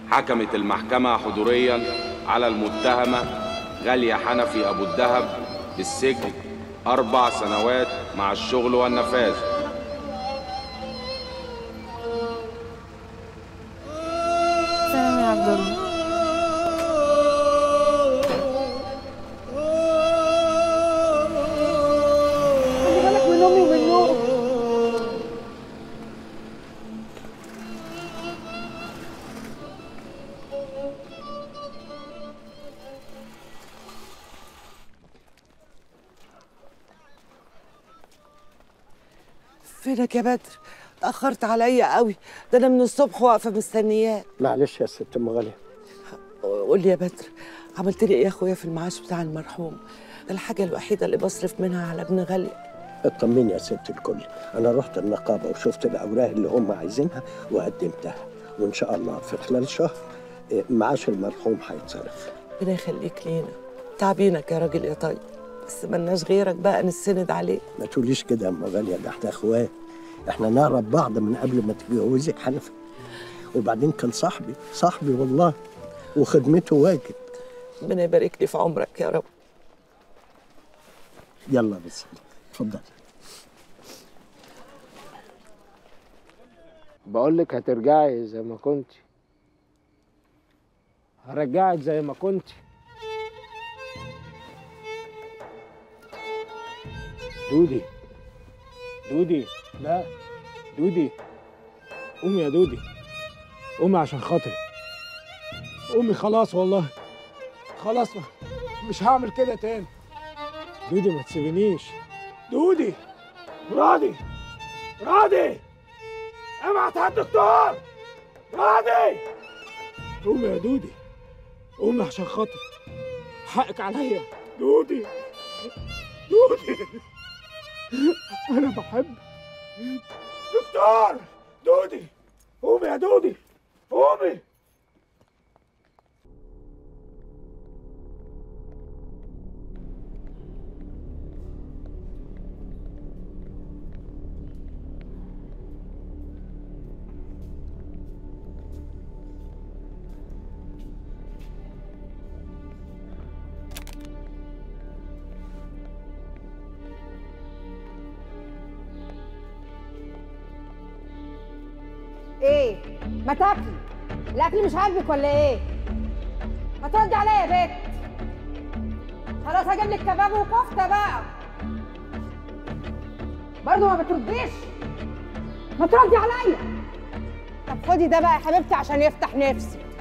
حكمت المحكمة حضوريا على المتهمة غالية حنفي أبو الدهب بالسجن أربع سنوات مع الشغل والنفاذ سلام يا عبد الله خلي بالك من امي ومن نور فينك يا بدر اتأخرت عليا قوي ده أنا من الصبح واقفة مستنياه معلش يا ست ام غاليه قول لي يا بدر عملت لي إيه يا أخويا في المعاش بتاع المرحوم ده الحاجة الوحيدة اللي بصرف منها على ابن غالي اطمني يا ست الكل انا رحت النقابه وشفت الاوراق اللي هم عايزينها وقدمتها وان شاء الله في خلال شهر إيه، معاش المرحوم هيتصرف ربنا يخليك لينا تعبينك يا راجل يا طيب بس ملناش غيرك بقى نسند عليه ما تقوليش كده يا ام غاليه ده احنا اخوات احنا نعرف بعض من قبل ما تتجوزي حنفي وبعدين كان صاحبي صاحبي والله وخدمته واجب ربنا يبارك لي في عمرك يا رب يلا بس اتفضل بقول لك هترجعي زي ما كنت هرجعك زي ما كنت دودي دودي لا دودي قومي يا دودي قومي عشان خاطري قومي خلاص والله خلاص مش هعمل كده تاني دودي ما تسيبنيش دودي راضي راضي ابعت على الدكتور راضي قومي يا دودي قومي عشان خاطر حقك عليا دودي دودي انا بحب دكتور دودي قومي يا دودي قومي ايه ما تاكلي الاكل مش عاجبك ولا ايه ما تردي عليا يا بت خلاص هجيب لك كباب وكفته بقى برضه ما بترديش ما تردي عليا طب خدي ده بقى يا حبيبتي عشان يفتح نفسي